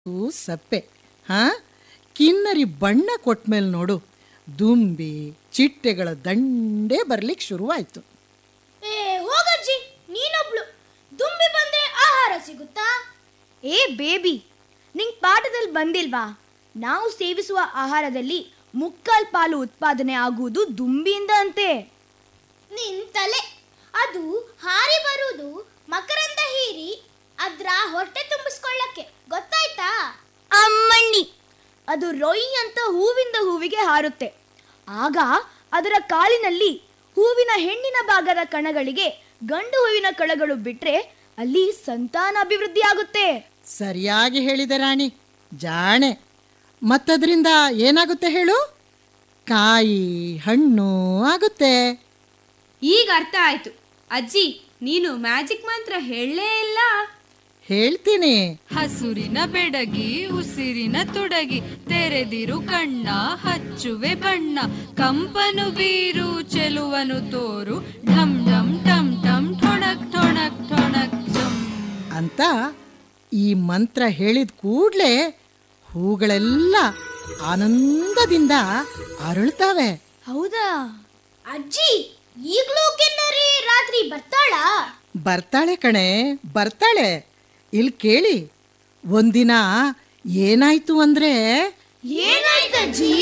ಊ, ಸಪ್ಪೆ ಹಾ ಕಿನ್ನರಿ ಬಣ್ಣ ಕೊಟ್ಮೇಲೆ ನೋಡು ದುಂಬಿ ಚಿಟ್ಟೆಗಳ ದಂಡೇ ಬರ್ಲಿಕ್ಕೆ ಶುರುವಾಯ್ತು ಏ ಹೋಗಜ್ಜಿ ನೀನೊಬ್ಳು ದುಂಬಿ ಬಂದ್ರೆ ಆಹಾರ ಸಿಗುತ್ತಾ ಏ ಬೇಬಿ ನಿಂಗ್ ಪಾಠದಲ್ಲಿ ಬಂದಿಲ್ವಾ ನಾವು ಸೇವಿಸುವ ಆಹಾರದಲ್ಲಿ ಮುಕ್ಕಾಲ್ ಪಾಲು ಉತ್ಪಾದನೆ ಆಗುವುದು ದುಂಬಿಯಿಂದ ಅಂತೆ ನಿನ್ ತಲೆ ಅದು ಹಾರಿ ಬರುವುದು ಮಕರಂದ ಹೀರಿ ಅದ್ರ ಹೊಟ್ಟೆ ತುಂಬಿಸ್ಕೊಳ್ಳಕ್ಕೆ ಗೊತ್ತಾಯ್ತಾ ಅಮ್ಮಣ್ಣಿ ಅದು ರೊಯ್ ಅಂತ ಹೂವಿಂದ ಹೂವಿಗೆ ಹಾರುತ್ತೆ ಆಗ ಅದರ ಕಾಲಿನಲ್ಲಿ ಹೂವಿನ ಹೆಣ್ಣಿನ ಭಾಗದ ಕಣಗಳಿಗೆ ಗಂಡು ಹೂವಿನ ಕಣಗಳು ಬಿಟ್ರೆ ಅಲ್ಲಿ ಸಂತಾನ ಅಭಿವೃದ್ಧಿ ಆಗುತ್ತೆ ಸರಿಯಾಗಿ ಹೇಳಿದೆ ರಾಣಿ ಜಾಣೆ ಮತ್ತದ್ರಿಂದ ಏನಾಗುತ್ತೆ ಹೇಳು ಕಾಯಿ ಹಣ್ಣು ಆಗುತ್ತೆ ಈಗ ಅರ್ಥ ಆಯ್ತು ಅಜ್ಜಿ ನೀನು ಮ್ಯಾಜಿಕ್ ಮಂತ್ರ ಹೇಳಲೇ ಇಲ್ಲ ಹೇಳ್ತೀನಿ ಹಸುರಿನ ಬೆಡಗಿ ಉಸಿರಿನ ತೊಡಗಿ ತೆರೆದಿರು ಕಣ್ಣ ಹಚ್ಚುವೆ ಬಣ್ಣ ಕಂಪನು ಬೀರು ಚೆಲುವನು ತೋರು ಢಮ್ ಢಮ್ ಟಮ್ ಟಮ್ ಠೊಣಕ್ ಠೊಣಕ್ ಠೊಣಕ್ ಝಮ್ ಅಂತ ಈ ಮಂತ್ರ ಹೇಳಿದ ಕೂಡ್ಲೆ ಹೂಗಳೆಲ್ಲ ಆನಂದದಿಂದ ಅರಳ್ತಾವೆ ಹೌದಾ ಅಜ್ಜಿ ಈಗ್ಲೂ ಕೆನ್ನರಿ ರಾತ್ರಿ ಬರ್ತಾಳಾ ಬರ್ತಾಳೆ ಕಣೆ ಬರ್ತಾಳೆ ಇಲ್ಲಿ ಕೇಳಿ ಒಂದಿನ ಏನಾಯ್ತು ಅಂದ್ರೆ ಏನಾಯ್ತಜ್ಜಿ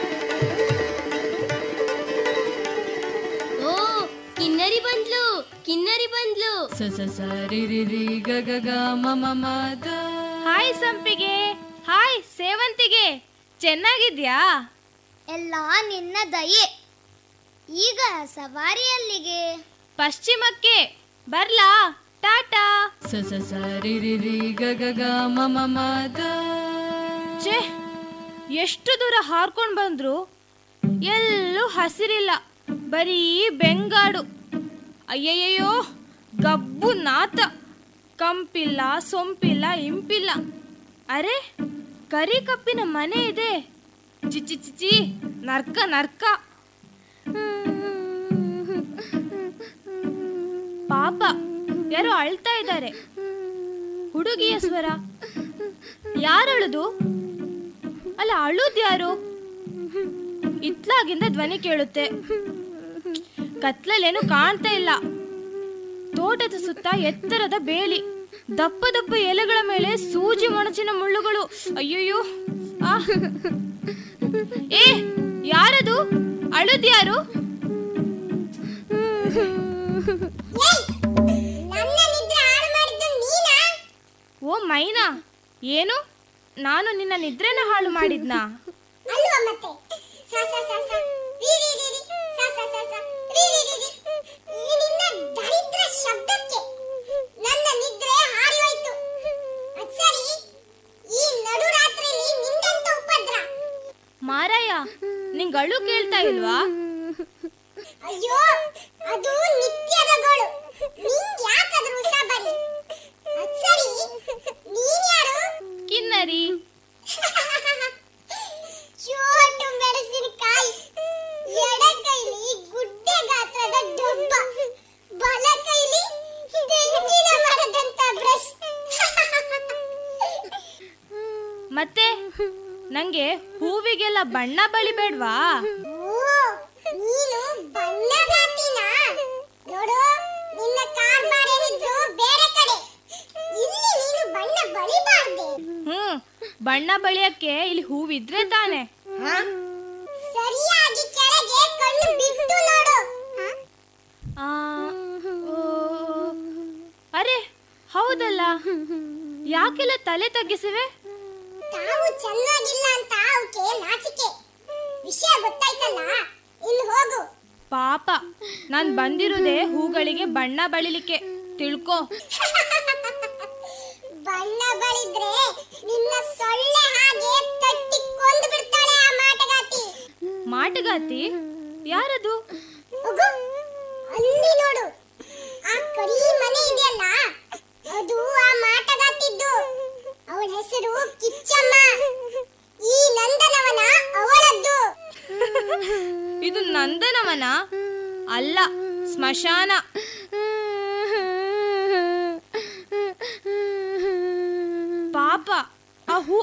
ಓ ಕಿನ್ನರಿ ಬಂದ್ಲು ಕಿನ್ನರಿ ಬಂದ್ಲು ಸ ಸ ಸ ರಿ ರಿ ರಿ ಗ ಗ ಗ ಮ ಮ ಮ ದ ಹಾಯ್ ಸಂಪಿಗೆ ಹಾಯ್ ಸೇವಂತಿಗೆ ಚೆನ್ನಾಗಿದ್ಯಾ ಎಲ್ಲ ನಿನ್ನ ದಯೆ ಈಗ ಸವಾರಿಯಲ್ಲಿಗೆ ಪಶ್ಚಿಮಕ್ಕೆ ಬರ್ಲಾ ಟಾಟಾ ಸ ಸ ಸ ರಿ ರಿ ರಿ ಗ ಗ ಗ ಮ ಮ ಮ ದ ಛೇ ಎಷ್ಟು ದೂರ ಹಾರ್ಕೊಂಡು ಬಂದ್ರು ಎಲ್ಲೂ ಹಸಿರಿಲ್ಲ ಬರೀ ಬೆಂಗಾಡು ಅಯ್ಯಯ್ಯೋ ಗಬ್ಬು ನಾತ ಕಂಪಿಲ್ಲ ಸೊಂಪಿಲ್ಲ ಇಂಪಿಲ್ಲ ಅರೆ ಕರಿ ಕಪ್ಪಿನ ಮನೆ ಇದೆ ಚಿಚಿ ಚಿಚಿ ನರ್ಕ ನರ್ಕ ಪಾಪ ಯಾರೋ ಅಳ್ತಾ ಇದ್ದಾರೆ ಹುಡುಗಿಯ ಸ್ವರ ಯಾರಳುದು ಅಲ್ಲ ಅಳುದ್ ಯಾರು ಇತ್ಲಾಗಿಂದ ಧ್ವನಿ ಕೇಳುತ್ತೆ ಕತ್ಲಲ್ಲೇನು ಕಾಣ್ತಾ ಇಲ್ಲ ತೋಟದ ಸುತ್ತ ಎತ್ತರದ ಬೇಲಿ ದಪ್ಪ ದಪ್ಪ ಎಲೆಗಳ ಮೇಲೆ ಸೂಜಿ ಮೊಣಚಿನ ಮುಳ್ಳುಗಳು ಅಯ್ಯಯ್ಯೋ ಆ ಏ ಯಾರದು ಅಳುದ್ ಯಾರು ಓ ಮೈನಾ ಏನು ನಾನು ನಿನ್ನ ನಿದ್ರೆನ ಹಾಳು ಮಾಡಿದ್ನಾ ಅಲ್ವಾ ಮತ್ತೆ ಸ ಸ ಸ ಸ ರೀ ರೀ ರೀ ರೀ ಸ ಸ ಸ ಸ ರೀ ರೀ ರೀ ರೀ ಈ ನಿನ್ನ ದರಿದ್ರ ಶಬ್ದಕ್ಕೆ ನನ್ನ ನಿದ್ರೆ ಹಾರಿ ಹೋಯ್ತು ಅದ್ ಸರಿ ಈ ನಡು ರಾತ್ರಿಯಲ್ಲಿ ನಿಂಗೆಂತ ಉಪದ್ರ ಮಾರಾಯ ನಿಂಗ್ ಅಳು ಕೇಳ್ತಾ ಇಲ್ವಾ ಅಯ್ಯೋ ಅದು ನಿತ್ಯದ ಗೋಳು ನಿಂಗ್ ಯಾಕದ್ರ ಉಸಾಬರಿ ಅದ್ ಸರಿ ನೀನ್ ಯಾರು ಕಿನ್ನರಿ ಚೋಟು ಮೆಣಸಿನಕಾಯಿ ಎಡ ಕೈಲಿ ಗುಡ್ಡೆ ಗಾತ್ರದ ಡಬ್ಬ ಬಲ ಕೈಲಿ ತೆಂಗಿನ ಮರದಂತ ಬ್ರಷ್ ಮತ್ತೆ ನಂಗೆ ಹೂವಿಗೆಲ್ಲ ಬಣ್ಣ ಬಳಿಬೇಡ್ವಾ ಓ ನೀನು ಬಣ್ಣಗಾತಿನ ನೋಡು ನಿನ್ನ ಕಾರ್ ಮಾಡಿದ್ರು ಬೇರೆ ಕಡೆ ಇಲ್ಲಿ ನೀನು ಬಣ್ಣ ಬಳಿಬಾರ್ದೆ ಹ್ಮ್ ಬಣ್ಣ ಬಳಿಯಕ್ಕೆ ಇಲ್ಲಿ ಹೂವಿದ್ರೆ ತಾನೆ ಸರಿಯಾಗಿ ಕೆಳಗೆ ಕಣ್ಣು ಬಿಟ್ಟು ನೋಡು ಆ, ಓ, ಅರೆ ಹೌದಲ್ಲ ಯಾಕೆಲ್ಲ ತಲೆ ತಗ್ಗಿಸಿವೆ ತಾವು ಚೆನ್ನಾಗಿಲ್ಲ ಅಂತ ಅವಕ್ಕೆ ನಾಚಿಕೆ ವಿಷಯ ಗೊತ್ತಾಯ್ತಲ್ಲ ಇನ್ನು ಹೋಗು ಪಾಪ ನಾನ್ ಬಂದಿರೋದೇ ಹೂಗಳಿಗೆ ಬಣ್ಣ ಬಳಿಲಿಕ್ಕೆ ತಿಳ್ಕೊ ಬಣ್ಣ ಬಳಿದ್ರೆ ನಿನ್ನ ಸೊಳ್ಳೆ ಹಾಗೆ ತಟ್ಟಿ ಕೊಂದು ಬಿಡ್ತಾಳೆ ಆ ಮಾಟಗಾತಿ ಮಾಟಗಾತಿ ಯಾರದು ಹೋಗು ಅಲ್ಲಿ ನೋಡು ಆ ಕರಿ ಮನೆ ಇದೆಯಲ್ಲ ಅದು ಆ ಮಾಟಗಾತಿದ್ದು ಅವಳ ಹೆಸರು ಕಿಚ್ಚಮ್ಮ ಈ ನಂದನವನ ಅವಳದ್ದು ಇದು ನಂದನವನ ಅಲ್ಲ ಸ್ಮಶಾನ